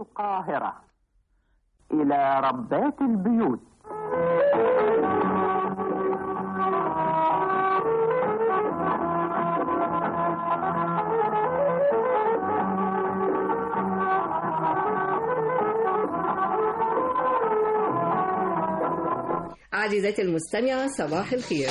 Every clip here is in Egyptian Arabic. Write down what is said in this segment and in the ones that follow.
القاهرة إلى ربات البيوت عزيزتي المستمعة صباح الخير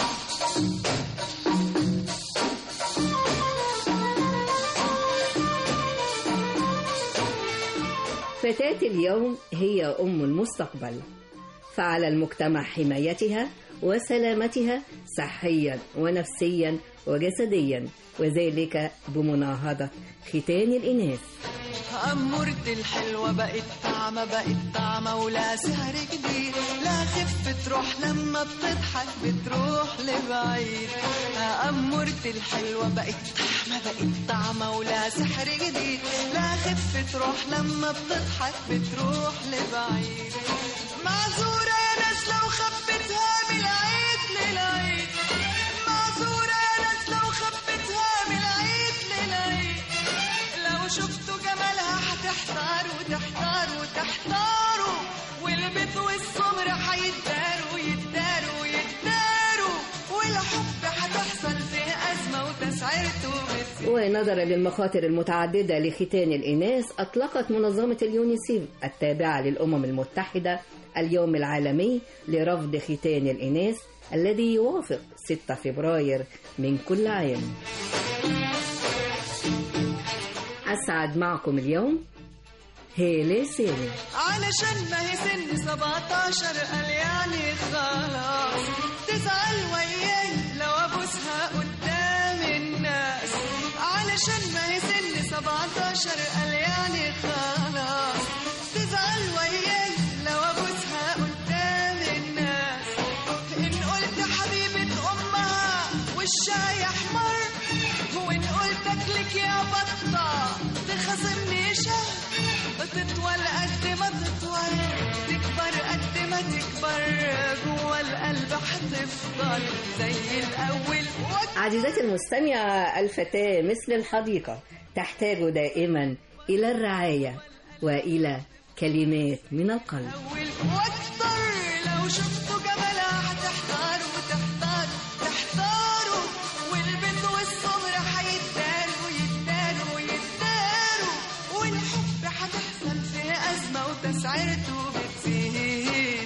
فتاة اليوم هي أم المستقبل فعلى المجتمع حمايتها وسلامتها صحيا ونفسيا وجسديا وذلك بمناهضة ختان الإناث أمورت الحلوة بقت طعمة بقت طعمة ولا سهر جديد لا خف تروح لما بتضحك بتروح لبعيد أمورت الحلوة بقت طعمة بقت طعمة ولا سحر جديد لا خف تروح لما بتضحك بتروح لبعيد معذورة يا ناس لو خبتها من العيد للعيد معذورة يا ناس لو خبتها من العيد للعيد لو شفتوا جمالها هتحتاروا تحتاروا تحتاروا والبيت والسمر هيتداروا يتداروا يتداروا والحب هتحصل فيه أزمة وتسعيرته بتزيد ونظرا للمخاطر المتعددة لختان الإناث أطلقت منظمة اليونيسيف التابعة للأمم المتحدة اليوم العالمي لرفض ختان الإناث الذي يوافق 6 فبراير من كل عام أسعد معكم اليوم هيلي سيلي علشان ما هي سن 17 قال يعني خلاص تزعل وياي لو ابوسها قدام الناس علشان ما هي سن 17 قال يعني خلاص تزعل وياي لو ابوسها قدام الناس ان قلت حبيبة امها وشها يحمر وان قلت اكلك يا بطة تخاصمني شهر تطول قد ما تطول تكبر قد ما تكبر جوا القلب هتفضل زي الاول عزيزتي المستمعة الفتاة مثل الحديقة تحتاج دائما إلى الرعاية وإلى كلمات من القلب واول واكتر لو شفتوا جمالها هتحتاروا وتحتاروا تحتاروا والبنت والصبر هيتداروا يتداروا يتداروا والحب هتحصل فيه أزمة وتسعيرته بتزيد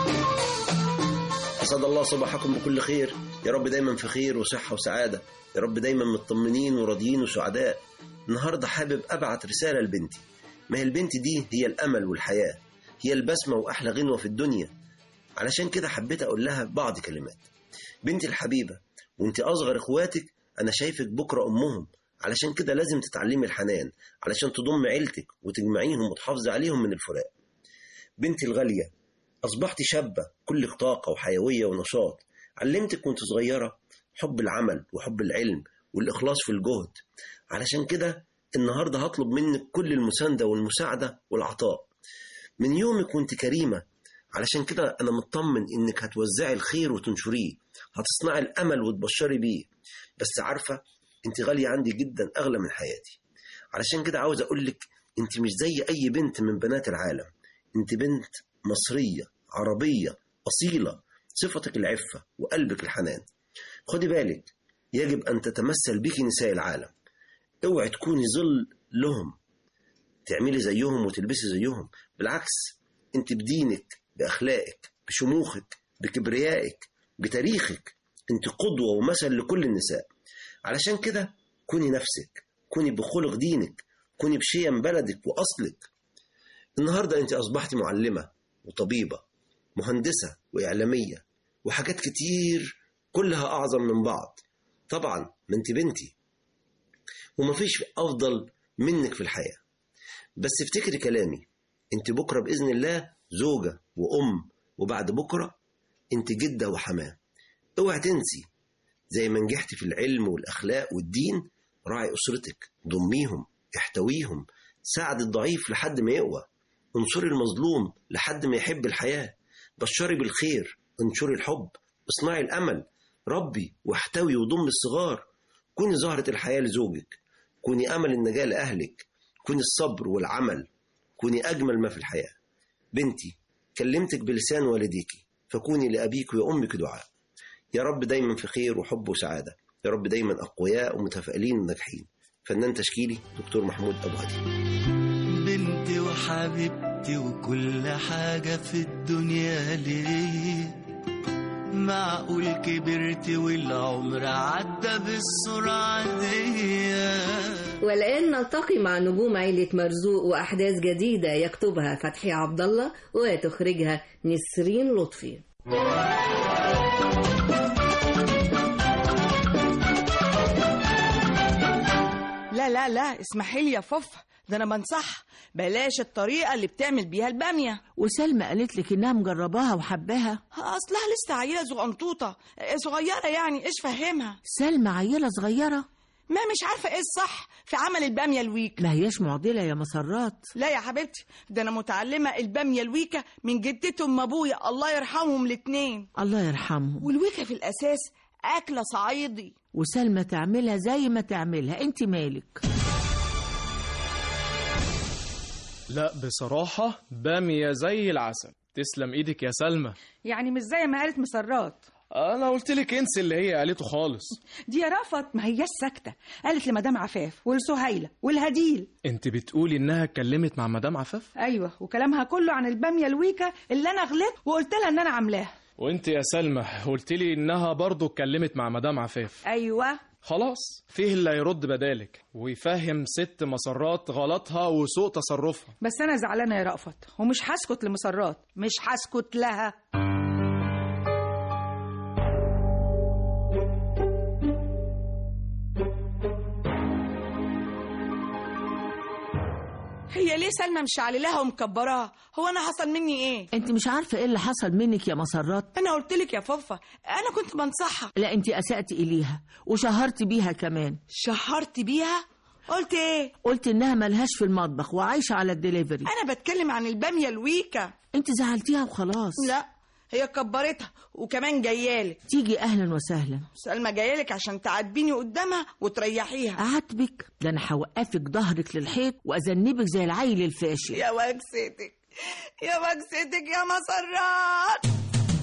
أسعد الله صباحكم بكل خير يا رب دايما في خير وصحة وسعادة يا رب دايما مطمنين وراضيين وسعداء النهاردة حابب أبعت رسالة لبنتي ما هي البنت دي هي الأمل والحياة هي البسمة وأحلى غنوة في الدنيا علشان كده حبيت أقول لها بعض كلمات بنتي الحبيبة وانت أصغر إخواتك أنا شايفك بكرة أمهم علشان كده لازم تتعلمي الحنان علشان تضم عيلتك وتجمعيهم وتحافظي عليهم من الفراق بنتي الغالية أصبحت شابة كلك طاقة وحيوية ونشاط علمتك وانت صغيرة حب العمل وحب العلم والإخلاص في الجهد علشان كده النهاردة هطلب منك كل المساندة والمساعدة والعطاء من يومك وانت كريمة علشان كده أنا مطمن إنك هتوزعي الخير وتنشريه هتصنعي الأمل وتبشري بيه بس عارفة انت غالية عندي جدا أغلى من حياتي علشان كده عاوز أقولك انت مش زي أي بنت من بنات العالم انت بنت مصرية عربية أصيلة صفتك العفة وقلبك الحنان خدي بالك يجب أن تتمثل بك نساء العالم اوعي تكوني ظل لهم تعملي زيهم وتلبسي زيهم بالعكس انت بدينك بأخلاقك بشموخك بكبريائك بتاريخك انت قدوة ومثل لكل النساء علشان كده كوني نفسك كوني بخلق دينك كوني بشيم بلدك وأصلك النهاردة انت أصبحت معلمة وطبيبة مهندسة وإعلامية وحاجات كتير كلها أعظم من بعض طبعا ما انت بنتي ومفيش أفضل منك في الحياة بس افتكري كلامي انت بكرة بإذن الله زوجة وأم وبعد بكرة انت جدة وحماه اوعي تنسي زي ما نجحتي في العلم والأخلاق والدين راعي أسرتك ضميهم احتويهم ساعد الضعيف لحد ما يقوى انصري المظلوم لحد ما يحب الحياة بشري بالخير انشري الحب اصنعي الأمل ربي واحتوي وضم الصغار كوني زهرة الحياة لزوجك كوني أمل النجاة لأهلك كوني الصبر والعمل كوني أجمل ما في الحياة بنتي كلمتك بلسان والديك فكوني لأبيك وأمك دعاء يا رب دايما في خير وحب وسعادة يا رب دايما أقوياء ومتفائلين وناجحين فنان تشكيلي دكتور محمود أبو هدي بنتي وحبيبتي وكل حاجة في الدنيا ليا معقول كبرت والعمر عدى بالسرعة دي والآن نلتقي مع نجوم عيلة مرزوق وأحداث جديدة يكتبها فتحي عبد الله وتخرجها نسرين لطفي لا لا لا اسمحي لي يا فوفا ده انا بنصح بلاش الطريقه اللي بتعمل بيها الباميه وسلمى قالت لك انها مجرباها وحباها اصلها لسه عيله صغنطوطه صغيره يعني ايش فهمها سلمى عيله صغيره ما مش عارفه ايه الصح في عمل الباميه الويك ما هياش معضله يا مسرات لا يا حبيبتي ده انا متعلمه الباميه الويكه من جدتي ام ابويا الله يرحمهم الاتنين الله يرحمهم والويكه في الاساس اكله صعيدي وسلمى تعملها زي ما تعملها انت مالك لا بصراحة بامية زي العسل تسلم ايدك يا سلمى يعني مش زي ما قالت مسرات انا قلت لك انسي اللي هي قالته خالص دي يا رفت ما هياش ساكته قالت لمدام عفاف ولسهيله والهديل انت بتقولي انها اتكلمت مع مدام عفاف ايوه وكلامها كله عن الباميه الويكه اللي انا غلطت وقلت لها ان انا عاملاها وانت يا سلمى قلت لي انها برضه اتكلمت مع مدام عفاف ايوه خلاص فيه اللي هيرد بدالك ويفهم ست مسرات غلطها وسوء تصرفها بس انا زعلانه يا رأفت ومش هسكت لمسرات مش هسكت لها هي ليه سلمى مش عليلاها ومكبراها هو انا حصل مني ايه انت مش عارفه ايه اللي حصل منك يا مسرات انا قلت لك يا فوفا انا كنت بنصحها لا انت اسأتي اليها وشهرتي بيها كمان شهرت بيها قلت ايه قلت انها ملهاش في المطبخ وعايشه على الدليفري انا بتكلم عن الباميه الويكه انت زعلتيها وخلاص لا هي كبرتها وكمان جايالك تيجي اهلا وسهلا سلمى جايالك عشان تعاتبيني قدامها وتريحيها اعاتبك ده انا هوقفك ظهرك للحيط واذنبك زي العيل الفاشل يا وكستك يا وكستك يا مسرات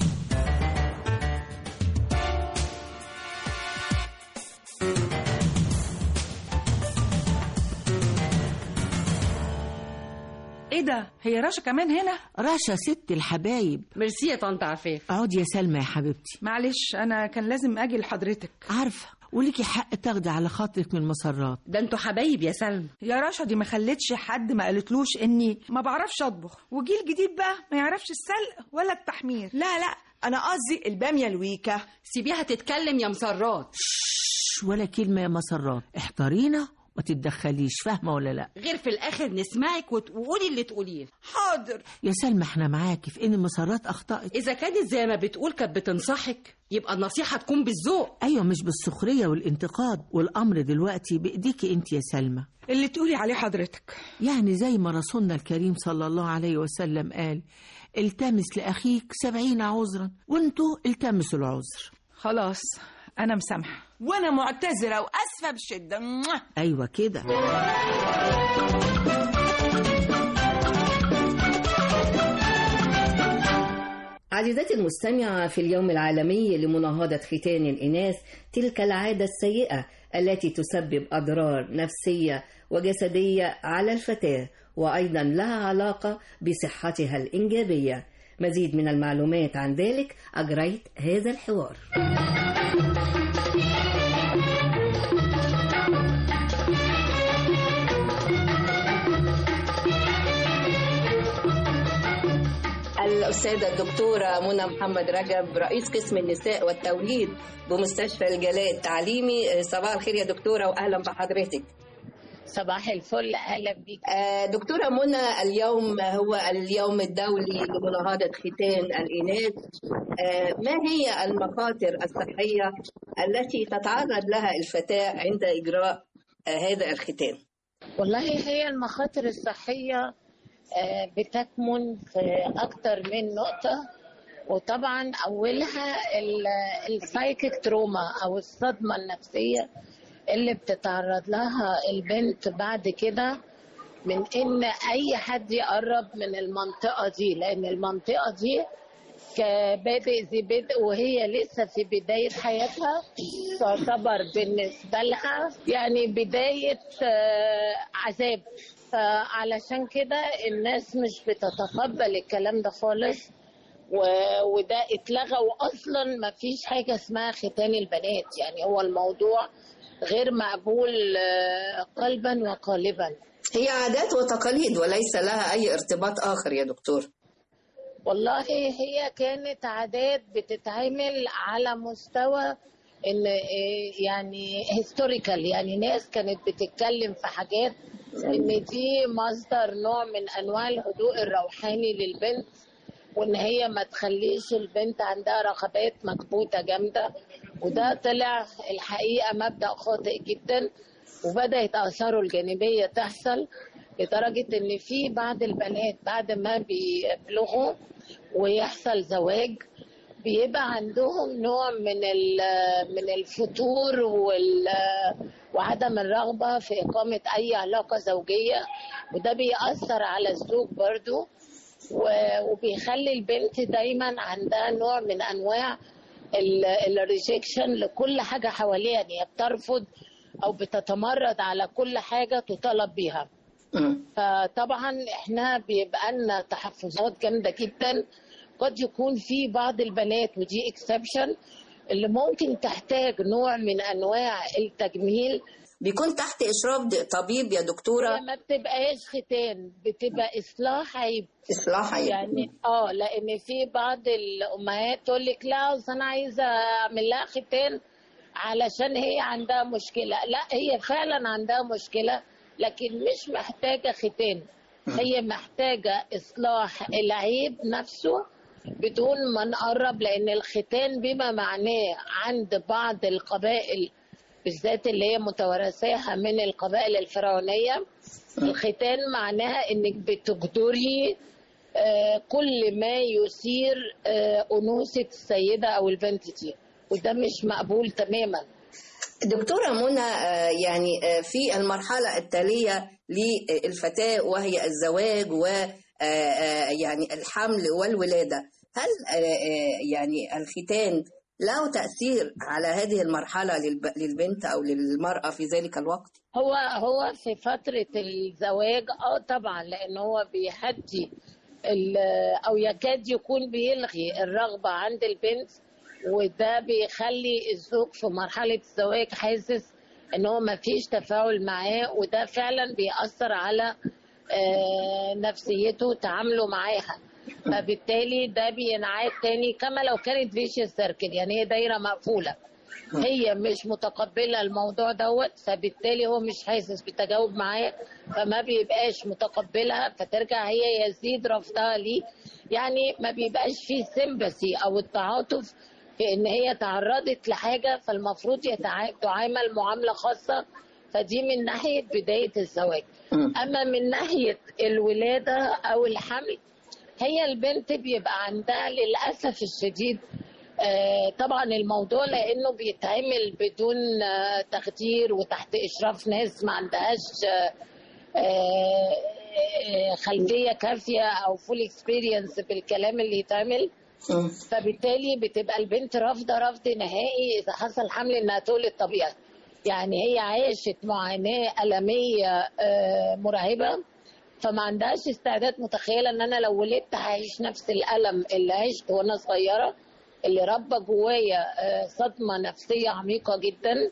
ايه ده هي رشا كمان هنا رشا ست الحبايب ميرسي يا طنط عفاف اقعدي يا سلمى يا حبيبتي معلش انا كان لازم اجي لحضرتك عارفه وليكي حق تاخدي على خاطرك من مسرات ده انتوا حبايب يا سلمى يا رشا دي ما خلتش حد ما قالتلوش اني ما بعرفش اطبخ وجيل جديد بقى ما يعرفش السلق ولا التحمير لا لا انا قصدي الباميه الويكه سيبيها تتكلم يا مسرات شش ولا كلمه يا مسرات احترينا ما تتدخليش فاهمه ولا لا غير في الآخر نسمعك وتقولي اللي تقوليه حاضر يا سلمى احنا معاكي في ان مسرات اخطات إذا كانت زي ما بتقول كانت بتنصحك يبقى النصيحة تكون بالذوق ايوه مش بالسخريه والانتقاد والامر دلوقتي بايديكي انت يا سلمى اللي تقولي عليه حضرتك يعني زي ما رسولنا الكريم صلى الله عليه وسلم قال التمس لاخيك سبعين عذرا وانتوا التمسوا العذر خلاص انا مسامحه وانا معتذره واسفه بشده موah. ايوه كده عزيزتي المستمعة في اليوم العالمي لمناهضة ختان الإناث تلك العادة السيئة التي تسبب أضرار نفسية وجسدية على الفتاة وأيضا لها علاقة بصحتها الإنجابية مزيد من المعلومات عن ذلك أجريت هذا الحوار الأستاذة الدكتورة منى محمد رجب رئيس قسم النساء والتوليد بمستشفى الجلاء التعليمي صباح الخير يا دكتورة وأهلا بحضرتك صباح الفل اهلا بيك آه، دكتورة منى اليوم هو اليوم الدولي لمناهضة ختان الإناث آه، ما هي المخاطر الصحية التي تتعرض لها الفتاة عند إجراء آه، هذا الختان؟ والله هي المخاطر الصحيه آه، بتكمن في اكتر من نقطه وطبعا اولها السايكيك تروما او الصدمه النفسيه اللي بتتعرض لها البنت بعد كده من ان اي حد يقرب من المنطقه دي لان المنطقه دي كبادئ ذي بدء وهي لسه في بدايه حياتها تعتبر بالنسبه لها يعني بدايه آه، عذاب فعلشان كده الناس مش بتتقبل الكلام ده خالص و- وده اتلغى واصلا ما فيش حاجه اسمها ختان البنات يعني هو الموضوع غير مقبول آه، قلبا وقالبا هي عادات وتقاليد وليس لها أي ارتباط آخر يا دكتور والله هي كانت عادات بتتعمل على مستوى ان إيه يعني هيستوريكال يعني ناس كانت بتتكلم في حاجات ان دي مصدر نوع من انواع الهدوء الروحاني للبنت وان هي ما تخليش البنت عندها رغبات مكبوته جامده وده طلع الحقيقه مبدا خاطئ جدا وبدات اثاره الجانبيه تحصل لدرجه ان في بعض البنات بعد ما بيبلغوا ويحصل زواج بيبقى عندهم نوع من ال- من الفتور وال وعدم الرغبه في اقامه اي علاقه زوجيه وده بيأثر على الزوج برضو و- وبيخلي البنت دايما عندها نوع من انواع الريجكشن لكل حاجه حواليها يعني هي بترفض او بتتمرد على كل حاجه تطالب بيها فطبعا احنا بيبقى لنا تحفظات جامده جدا قد يكون في بعض البنات ودي اكسبشن اللي ممكن تحتاج نوع من انواع التجميل بيكون تحت إشراف طبيب يا دكتورة هي ما بتبقاش ختان بتبقى اصلاح عيب إصلاح عيب. يعني اه لان في بعض الامهات تقول لك لا أصل انا عايزه اعمل لها ختان علشان هي عندها مشكله لا هي فعلا عندها مشكله لكن مش محتاجه ختان هي محتاجه اصلاح العيب نفسه بدون ما نقرب لان الختان بما معناه عند بعض القبائل بالذات اللي هي متوارثاها من القبائل الفرعونيه الختان معناها انك بتجدري آه، كل ما يثير آه، انوثه السيده او البنت دي وده مش مقبول تماما دكتورة منى آه، يعني آه، في المرحلة التالية للفتاة وهي الزواج و آه، آه، يعني الحمل والولادة هل آه، آه، يعني الختان له تأثير على هذه المرحلة للب- للبنت أو للمرأة في ذلك الوقت؟ هو هو في فترة الزواج اه طبعا لان هو بيهدي ال- او يكاد يكون بيلغي الرغبة عند البنت وده بيخلي الزوج في مرحلة الزواج حاسس ان هو ما فيش تفاعل معاه وده فعلا بيأثر على آه، نفسيته وتعامله معاها فبالتالي ده بينعاد تاني كما لو كانت فيشيس سيركل يعني هي دايرة مقفولة هي مش متقبلة الموضوع دوت فبالتالي هو مش حاسس بتجاوب معاه فما بيبقاش متقبلها فترجع هي يزيد رفضها ليه يعني ما بيبقاش فيه سيمباسي او التعاطف في ان هي تعرضت لحاجة فالمفروض يتع- تعامل معاملة خاصة فدي من ناحية بداية الزواج اما من ناحية الولادة او الحمل هي البنت بيبقى عندها للأسف الشديد آه، طبعا الموضوع لأنه بيتعمل بدون آه، تخدير وتحت إشراف ناس ما عندهاش آه، آه، آه، خلفية كافية أو فول اكسبيرينس بالكلام اللي يتعمل فبالتالي بتبقى البنت رافضة رفض نهائي إذا حصل حمل إنها تولد طبيعي يعني هي عاشت معاناة ألمية آه، مرعبة فما عندهاش استعداد متخيلة ان انا لو ولدت هعيش نفس الألم اللي عشت وانا صغيرة اللي ربى جوايا آه، صدمة نفسية عميقة جدا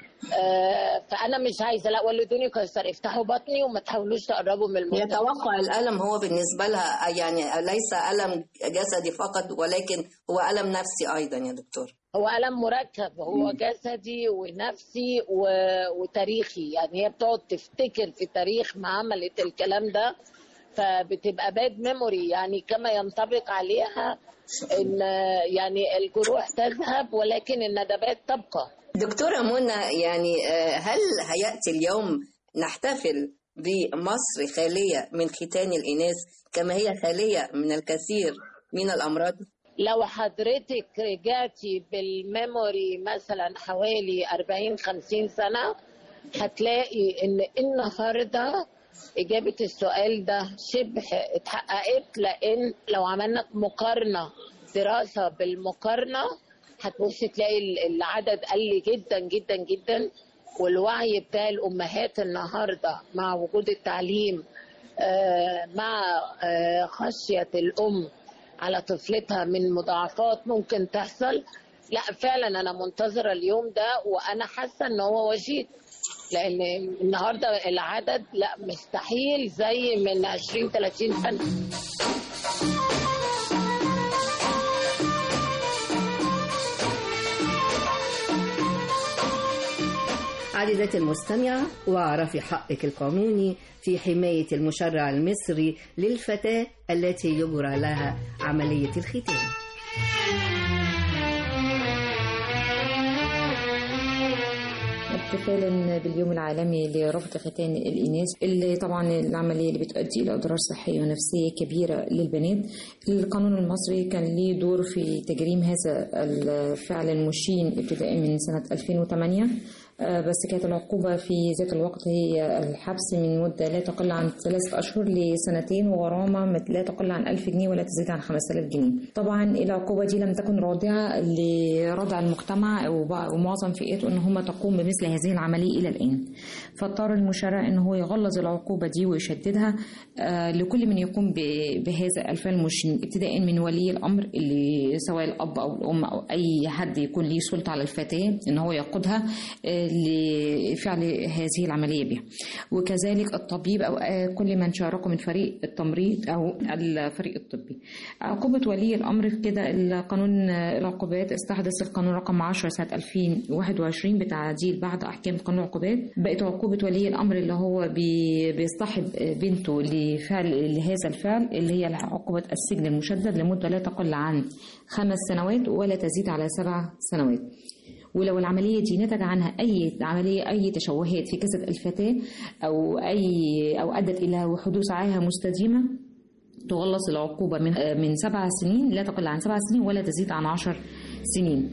آه، فانا مش عايزة لا ولدوني كسر افتحوا بطني وما تحاولوش تقربوا من المنطقة يتوقع الألم هو بالنسبة لها يعني ليس ألم جسدي فقط ولكن هو ألم نفسي أيضا يا دكتور هو ألم مركب هو جسدي ونفسي و... وتاريخي يعني هي بتقعد تفتكر في تاريخ ما عملت الكلام ده فبتبقى باد ميموري يعني كما ينطبق عليها ان يعني الجروح تذهب ولكن الندبات تبقى دكتورة منى يعني آه، هل هيأتي اليوم نحتفل بمصر خالية من ختان الإناث كما هي خالية من الكثير من الأمراض؟ لو حضرتك رجعتي بالميموري مثلا حوالي 40 50 سنة هتلاقي ان النهارده إجابة السؤال ده شبه اتحققت لأن لو عملنا مقارنة دراسة بالمقارنة هتبص تلاقي ال- العدد قل جدا جدا جدا والوعي بتاع الأمهات النهاردة مع وجود التعليم آه، مع آه، خشية الأم على طفلتها من مضاعفات ممكن تحصل لا فعلا أنا منتظرة اليوم ده وأنا حاسة إن هو وجيد لأن النهاردة العدد لا مستحيل زي من 20 30 سنة عزيزتي المستمعة واعرفي حقك القانوني في حماية المشرع المصري للفتاة التي يجرى لها عملية الختان احتفالا باليوم العالمي لرفض ختان الإناث اللي طبعا العملية اللي بتؤدي إلى أضرار صحية ونفسية كبيرة للبنات القانون المصري كان ليه دور في تجريم هذا الفعل المشين ابتداء من سنة 2008 آه، بس كانت العقوبة في ذات الوقت هي الحبس من مدة لا تقل عن ثلاثة أشهر لسنتين وغرامة مت- لا تقل عن ألف جنيه ولا تزيد عن 5000 جنيه طبعا العقوبة دي لم تكن رادعة لردع المجتمع وبع- ومعظم فئاته أن هم تقوم بمثل هذه العملية إلى الآن فاضطر المشرع أن هو يغلظ العقوبة دي ويشددها آه، لكل من يقوم ب- بهذا الفعل المشين ابتداء من ولي الأمر اللي سواء الأب أو الأم أو أي حد يكون ليه سلطة على الفتاة أن هو يقودها آه، لفعل هذه العملية بها وكذلك الطبيب أو آه، كل من شاركوا من فريق التمريض أو الفريق الطبي عقوبة ولي الأمر في كده القانون آه، العقوبات استحدث القانون رقم 10 سنة 2021 بتعديل بعض أحكام قانون العقوبات بقت عقوبة ولي الأمر اللي هو بي- بيصطحب آه، بنته لفعل لهذا الفعل اللي هي عقوبة السجن المشدد لمدة لا تقل عن خمس سنوات ولا تزيد على سبع سنوات ولو العملية دي نتج عنها أي عملية أي تشوهات في جسد الفتاة أو أي أو أدت إلى حدوث عاهة مستديمة تغلظ العقوبة من من سبع سنين لا تقل عن سبع سنين ولا تزيد عن عشر سنين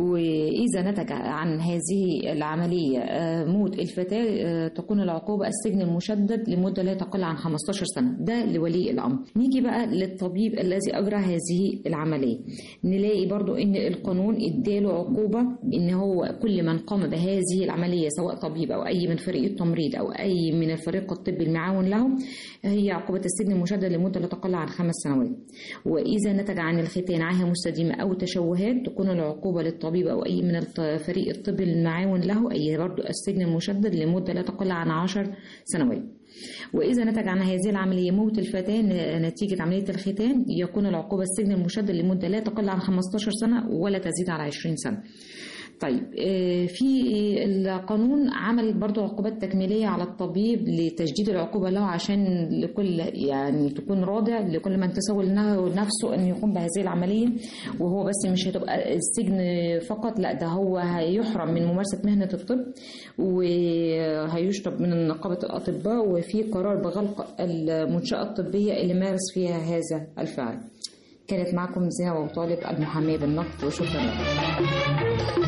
وإذا نتج عن هذه العملية آه، موت الفتاة آه، تكون العقوبة السجن المشدد لمدة لا تقل عن 15 سنة ده لولي الأمر نيجي بقى للطبيب الذي أجرى هذه العملية نلاقي برضو إن القانون اداله عقوبة إن هو كل من قام بهذه العملية سواء طبيب أو أي من فريق التمريض أو أي من الفريق الطبي المعاون لهم هي عقوبة السجن المشدد لمدة لا تقل عن خمس سنوات وإذا نتج عن الختان عاهة مستديمة أو تشوهات تكون العقوبة للطبيب أو أي من الط- فريق الطبي المعاون له أي برضو السجن المشدد لمدة لا تقل عن عشر سنوات وإذا نتج عن هذه العملية موت الفتاة ن- نتيجة عملية الختان يكون العقوبة السجن المشدد لمدة لا تقل عن 15 سنة ولا تزيد على 20 سنة طيب آه، في القانون عمل برضو عقوبات تكميلية على الطبيب لتجديد العقوبة له عشان لكل يعني تكون رادع لكل من تسول له نفسه أن يقوم بهذه العملية وهو بس مش هتبقى السجن فقط لا ده هو هيحرم من ممارسة مهنة الطب وهيشطب من نقابة الأطباء وفي قرار بغلق المنشأة الطبية اللي مارس فيها هذا الفعل كانت معكم زينة وطالب المحامية بالنقد وشكرا لكم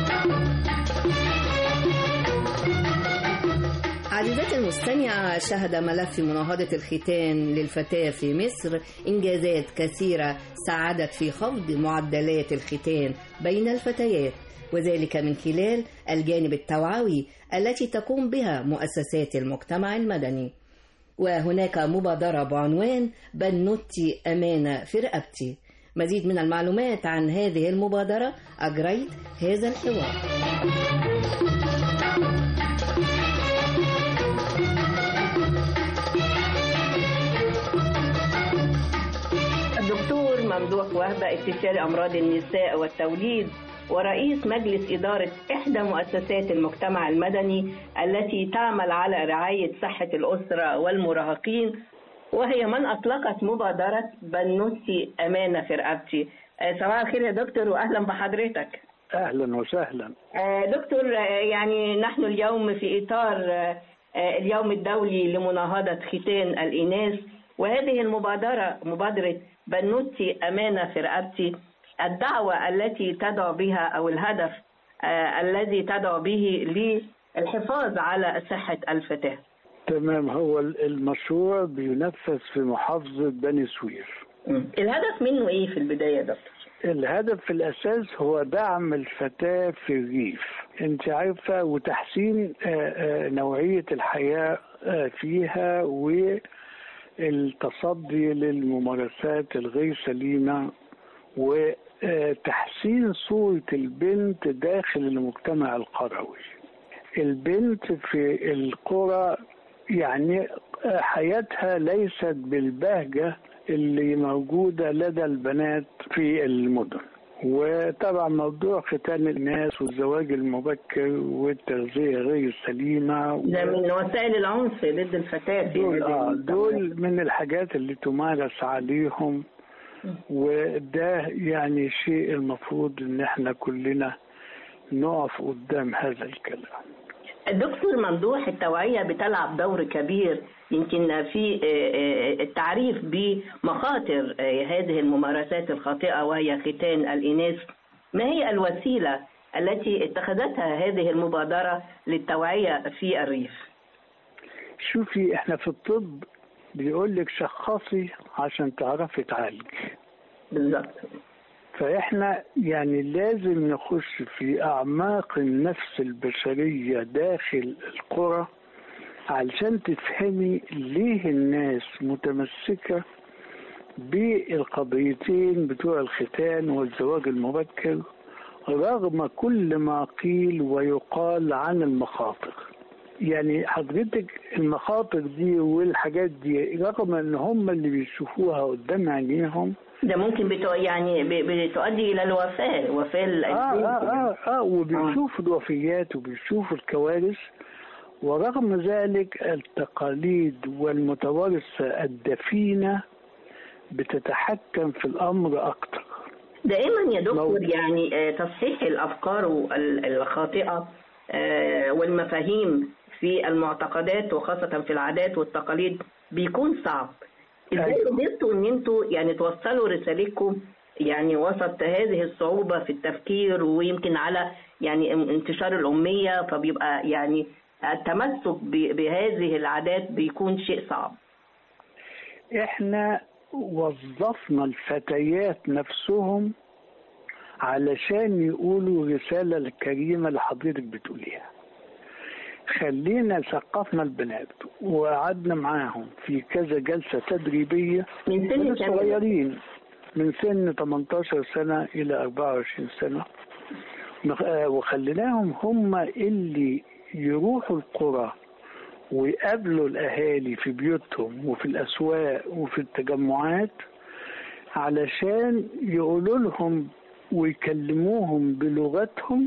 عزيزتي المستمعة شهد ملف مناهضة الختان للفتاة في مصر إنجازات كثيرة ساعدت في خفض معدلات الختان بين الفتيات وذلك من خلال الجانب التوعوي التي تقوم بها مؤسسات المجتمع المدني وهناك مبادرة بعنوان بنوتي أمانة في رقبتي مزيد من المعلومات عن هذه المبادرة أجريت هذا الحوار الدكتور ممدوح وهبة استشاري أمراض النساء والتوليد ورئيس مجلس إدارة إحدى مؤسسات المجتمع المدني التي تعمل على رعاية صحة الأسرة والمراهقين وهي من أطلقت مبادرة بنوتي أمانة في رقبتي آه، صباح الخير يا دكتور وأهلا بحضرتك اهلا وسهلا آه، دكتور آه، يعني نحن اليوم في إطار آه، آه، اليوم الدولي لمناهضة ختان الإناث وهذه المبادرة مبادرة بنوتي أمانة في رقبتي الدعوة التي تدعو بها أو الهدف آه، الذي تدعو به للحفاظ على صحة الفتاة تمام هو المشروع بينفذ في محافظة بني سويف الهدف منه ايه في البدايه يا دكتور؟ الهدف في الأساس هو دعم الفتاة في الريف انت عارفة وتحسين آه، آه، نوعية الحياة آه، فيها والتصدي للممارسات الغير سليمة وتحسين صورة البنت داخل المجتمع القروي البنت في القرى يعني حياتها ليست بالبهجة اللي موجودة لدى البنات في المدن وطبعا موضوع ختان الناس والزواج المبكر والتغذية غير السليمة ده من وسائل العنف ضد الفتاه في دول, هذه آه المجتمعات. دول من الحاجات اللي تمارس عليهم وده يعني شيء المفروض ان احنا كلنا نقف قدام هذا الكلام الدكتور ممدوح التوعية بتلعب دور كبير يمكن في آه، آه، التعريف بمخاطر آه، هذه الممارسات الخاطئة وهي ختان الإناث ما هي الوسيلة التي اتخذتها هذه المبادرة للتوعية في الريف شوفي احنا في الطب بيقول لك شخصي عشان تعرفي تعالجي بالظبط فاحنا يعني لازم نخش في اعماق النفس البشريه داخل القرى علشان تفهمي ليه الناس متمسكه بالقضيتين بتوع الختان والزواج المبكر رغم كل ما قيل ويقال عن المخاطر يعني حضرتك المخاطر دي والحاجات دي رغم ان هم اللي بيشوفوها قدام عينيهم ده ممكن بتو... يعني ب- بتؤدي إلى الوفاة وفاة ال- آه البنت آه آه, آه وبيشوفوا الوفيات وبيشوفوا الكوارث ورغم ذلك التقاليد والمتوارثة الدفينة بتتحكم في الأمر أكتر دائما يا دكتور يعني آه، تصحيح الافكار ال- الخاطئه آه، والمفاهيم في المعتقدات وخاصه في العادات والتقاليد بيكون صعب ازاي قدرتوا ان انتوا يعني توصلوا رسالتكم يعني وسط هذه الصعوبه في التفكير ويمكن على يعني ان- انتشار الاميه فبيبقى يعني التمسك ب- بهذه العادات بيكون شيء صعب احنا وظفنا الفتيات نفسهم علشان يقولوا رسالة الكريمة اللي حضرتك بتقوليها خلينا ثقفنا البنات وقعدنا معاهم في كذا جلسة تدريبية من سن من كام؟ صغيرين من سن 18 سنة إلى 24 سنة نخ- آه، وخليناهم هم اللي يروحوا القرى ويقابلوا الأهالي في بيوتهم وفي الأسواق وفي التجمعات علشان يقولوا لهم ويكلموهم بلغتهم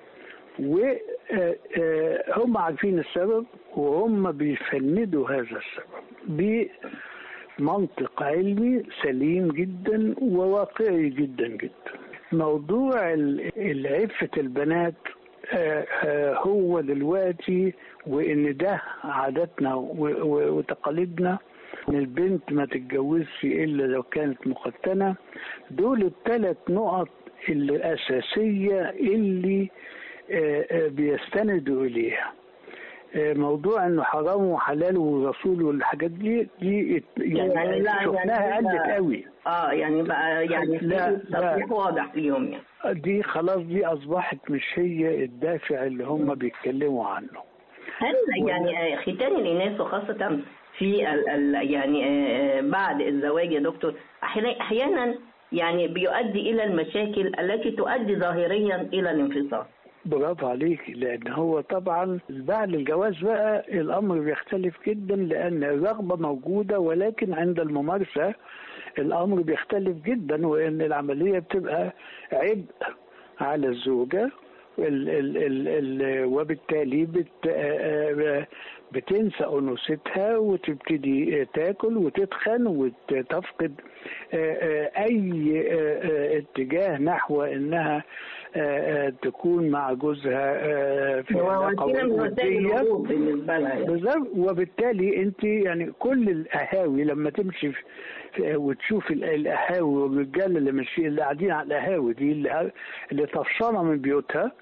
وهم عارفين السبب وهم بيفندوا هذا السبب بمنطق علمي سليم جدا وواقعي جدا جدا موضوع ال- عفة البنات آه، آه، هو دلوقتي وان ده عاداتنا و- و- وتقاليدنا ان البنت ما تتجوزش الا لو كانت مختنه دول الثلاث نقط الاساسيه اللي آه، آه، بيستندوا اليها آه، موضوع انه حرام وحلال ورسول والحاجات دي دي يعني, يعني لا شفناها يعني قلت قوي اه يعني بقى يعني لا، في تصريح واضح اليوم يعني دي خلاص دي اصبحت مش هي الدافع اللي هم بيتكلموا عنه هل يعني آه، ختان الاناث وخاصه في ال ال يعني آه، بعد الزواج يا دكتور أحيانا- احيانا يعني بيؤدي الى المشاكل التي تؤدي ظاهريا الى الانفصال برافو عليك لان هو طبعا بعد الجواز بقى الامر بيختلف جدا لان الرغبه موجوده ولكن عند الممارسه الامر بيختلف جدا وان العمليه بتبقى عبء على الزوجه ال ال ال ال وبالتالي بت آه، بتنسى انوثتها وتبتدي تاكل وتتخن وتفقد آه، آه، اي آه، آه، اتجاه نحو انها آه، آه، تكون مع جوزها آه، في هو علاقه وسيله من وسائل ودية. الهروب بالنسبه لها يعني. بالظبط وبالتالي انت يعني كل القهاوي لما تمشي في في- وتشوف ال- القهاوي والرجال اللي ماشيين اللي قاعدين على القهاوي دي اللي, اللي طفشانه من بيوتها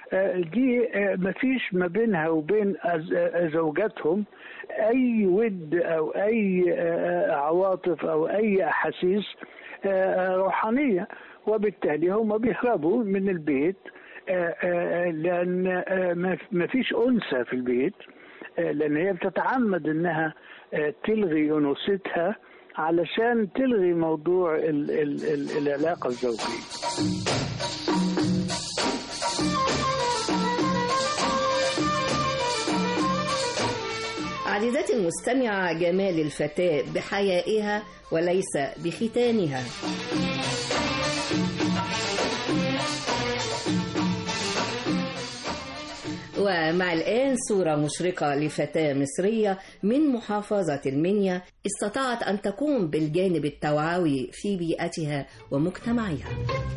آه، دي آه، مفيش ما بينها وبين أز- آه، زوجاتهم اي ود او اي آه، عواطف او اي احاسيس آه، روحانيه وبالتالي هم بيهربوا من البيت آه، آه، لان آه، ما- ما فيش انثى في البيت آه، لان هي بتتعمد انها آه، تلغي انوثتها علشان تلغي موضوع ال ال ال العلاقه الزوجيه عزيزتي المستمعة جمال الفتاة بحيائها وليس بختانها ومع الآن صورة مشرقة لفتاة مصرية من محافظة المنيا استطاعت أن تقوم بالجانب التوعوي في بيئتها ومجتمعها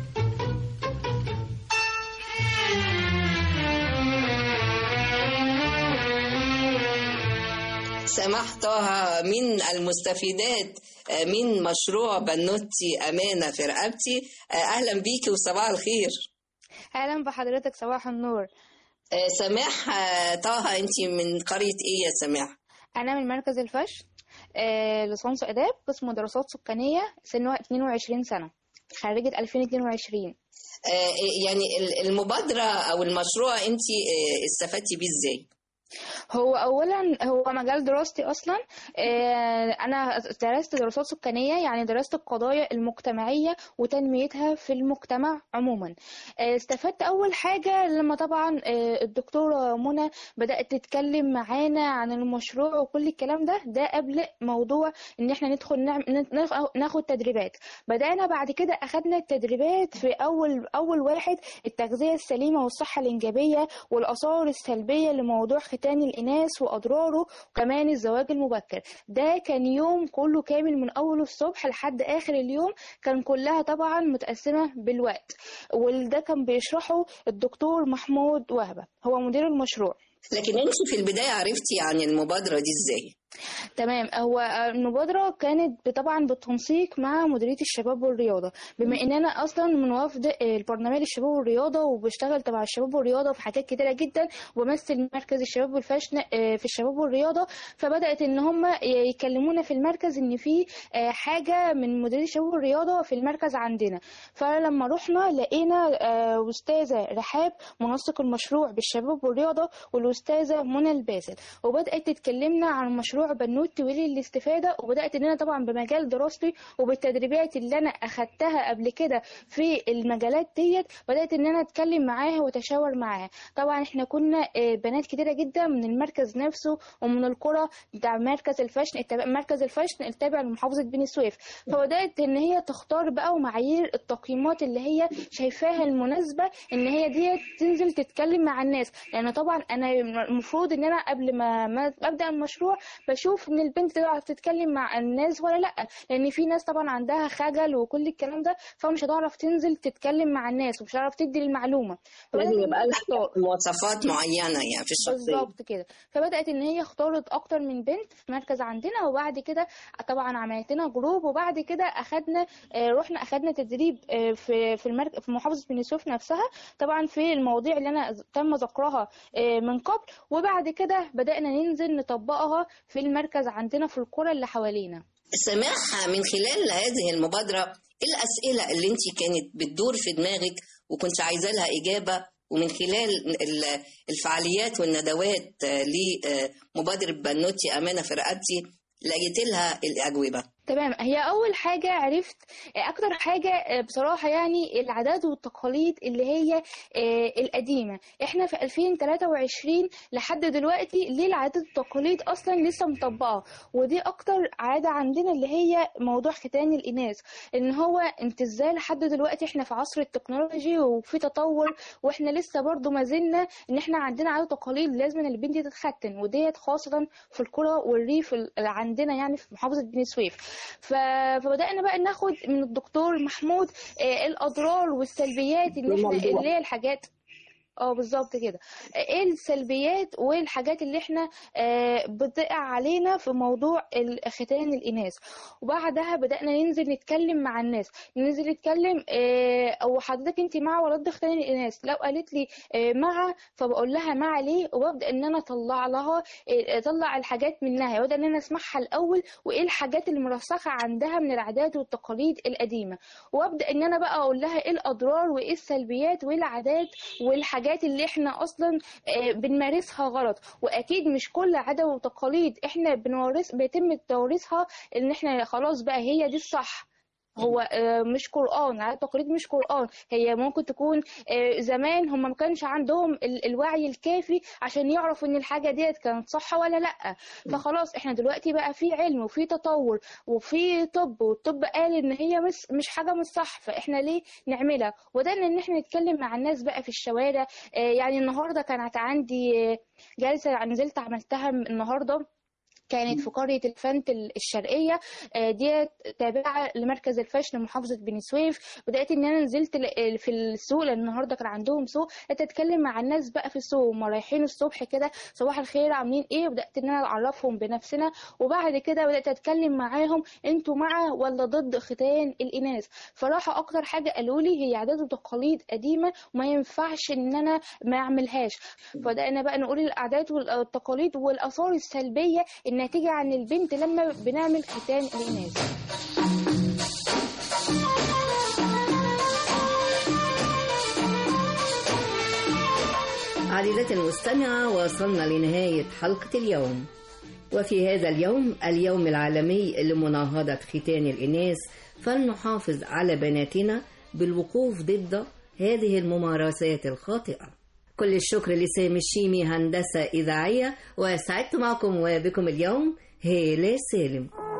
سماح طه من المستفيدات من مشروع بنوتي أمانة في رقبتي أهلا بيكي وصباح الخير اهلا بحضرتك صباح النور آه، سماح آه، طه أنت من قرية إيه يا سماح؟ انا من مركز الفش آه، ليسانس اداب قسم دراسات سكانيه سنها 22 سنه خريجه 2022 آه، يعني ال- المبادرة أو المشروع أنت آه، استفدتي بيه إزاي؟ هو اولا هو مجال دراستي اصلا آه، انا درست دراسات سكانيه يعني درست القضايا المجتمعيه وتنميتها في المجتمع عموما آه، استفدت اول حاجه لما طبعا آه، الدكتوره منى بدات تتكلم معانا عن المشروع وكل الكلام ده ده قبل موضوع ان احنا ندخل نعم- ن- ناخد تدريبات بدانا بعد كده اخدنا التدريبات في اول اول واحد التغذيه السليمه والصحه الانجابيه والاثار السلبيه لموضوع ختان الاناث واضراره وكمان الزواج المبكر ده كان يوم كله كامل من اول الصبح لحد اخر اليوم كان كلها طبعا متقسمه بالوقت وده كان بيشرحه الدكتور محمود وهبه هو مدير المشروع لكن أنت في البداية عرفتي عن المبادرة دي إزاي؟ تمام هو المبادرة كانت طبعا بالتنسيق مع مديرية الشباب والرياضة بما ان انا اصلا من وفد البرنامج الشباب والرياضة وبشتغل تبع الشباب والرياضة في حاجات كتيرة جدا وبمثل مركز الشباب والفاشن آه، في الشباب والرياضة فبدأت ان هم يكلمونا في المركز ان في آه، حاجة من مديرية الشباب والرياضة في المركز عندنا فلما رحنا لقينا آه، أستاذة رحاب منسق المشروع بالشباب والرياضة والأستاذة منى الباسل وبدأت تتكلمنا عن مشروع بنوتي ولي الاستفادة وبدأت إن أنا طبعا بمجال دراستي وبالتدريبات اللي أنا أخدتها قبل كده في المجالات ديت بدأت إن أنا أتكلم معاها وأتشاور معاها طبعا إحنا كنا آه، بنات كتيرة جدا من المركز نفسه ومن القرى بتاع مركز الفاشن التابع مركز الفاشن التابع لمحافظة بني سويف فبدأت إن هي تختار بقى ومعايير التقييمات اللي هي شايفاها المناسبة إن هي ديت تنزل تتكلم مع الناس لأن طبعا أنا المفروض إن أنا قبل ما ما أبدأ المشروع بشوف إن البنت تعرف تتكلم مع الناس ولا لأ لأن في ناس طبعا عندها خجل وكل الكلام ده فمش هتعرف تنزل تتكلم مع الناس ومش هتعرف تدي المعلومة فبدأت لازم إن يبقى هي لها تختار. مواصفات معينة يعني في الشخصية بالظبط كده فبدات ان هي اختارت اكتر من بنت في مركز عندنا وبعد كده طبعا عملت لنا جروب وبعد كده اخدنا آه، رحنا اخدنا تدريب آه، في في المرك... في محافظه بني سويف نفسها طبعا في المواضيع اللي انا ز- تم ذكرها آه، من قبل وبعد كده بدانا ننزل نطبقها في المركز عندنا في القرى اللي حوالينا سماح من خلال هذه المبادرة إيه الأسئلة اللي أنت كانت بتدور في دماغك وكنت عايزة لها إجابة ومن خلال ال- الفعاليات والندوات آه، لمبادرة بنوتي أمانة في رقبتي لقيت لها الأجوبة تمام هي اول حاجه عرفت آه، اكتر حاجه آه، بصراحه يعني العادات والتقاليد اللي هي آه، القديمه احنا في 2023 لحد دلوقتي ليه العادات والتقاليد اصلا لسه مطبقه ودي اكتر عاده عندنا اللي هي موضوع ختان الاناث ان هو انت ازاي لحد دلوقتي احنا في عصر التكنولوجي وفي تطور واحنا لسه برضو ما زلنا ان احنا عندنا عادات وتقاليد لازم إن البنت تتختن وديت خاصه في القرى والريف ال- عندنا يعني في محافظه بني سويف ف... فبدأنا بقى ناخد من الدكتور محمود آه، الأضرار والسلبيات اللي احنا الموضوع. اللي هي الحاجات اه بالظبط كده ايه السلبيات والحاجات اللي احنا آه، بتقع علينا في موضوع ال- ختان الاناث وبعدها بدأنا ننزل نتكلم مع الناس ننزل نتكلم آه، او حضرتك انت مع ولا ضد ختان الاناث لو قالت لي آه، مع فبقول لها مع ليه وببدأ ان انا اطلع لها آه، اطلع الحاجات منها وابدأ ان انا اسمعها الاول وايه الحاجات اللي مرسخة عندها من العادات والتقاليد القديمة وابدأ ان انا بقى اقول لها ايه الاضرار وايه السلبيات وايه العادات والحاجات اللي احنا اصلا آه، بنمارسها غلط واكيد مش كل عاده وتقاليد احنا بنورث بيتم توريثها ان احنا خلاص بقى هي دي الصح هو آه، مش قرآن عادات وتقاليد مش قرآن هي ممكن تكون آه، زمان هم ما كانش عندهم ال- الوعي الكافي عشان يعرفوا ان الحاجة ديت كانت صح ولا لا فخلاص احنا دلوقتي بقى في علم وفي تطور وفي طب والطب قال ان هي مش مش حاجة مش صح فاحنا ليه نعملها وده ان احنا نتكلم مع الناس بقى في الشوارع آه، يعني النهارده كانت عندي آه، جلسة نزلت عملتها النهارده كانت في قرية الفنت الشرقية آه، ديت تابعة لمركز الفشل محافظة بني سويف بدأت إن أنا نزلت ل- في السوق لأن النهاردة كان عندهم سوق بدأت أتكلم مع الناس بقى في السوق هما رايحين الصبح كده صباح الخير عاملين إيه وبدأت إن أنا أعرفهم بنفسنا وبعد كده بدأت أتكلم معاهم أنتوا مع ولا ضد ختان الإناث فراحة أكتر حاجة قالوا لي هي عادات وتقاليد قديمة وما ينفعش إن أنا ما أعملهاش فبدأنا بقى نقول العادات والتقاليد والآثار السلبية الناتجة عن البنت لما بنعمل ختان الإناث عزيزتي المستمعة وصلنا لنهاية حلقة اليوم وفي هذا اليوم اليوم العالمي لمناهضة ختان الإناث فلنحافظ على بناتنا بالوقوف ضد هذه الممارسات الخاطئة كل الشكر لسامي الشيمي هندسة إذاعية وسعدت معكم وبكم اليوم هيلة سالم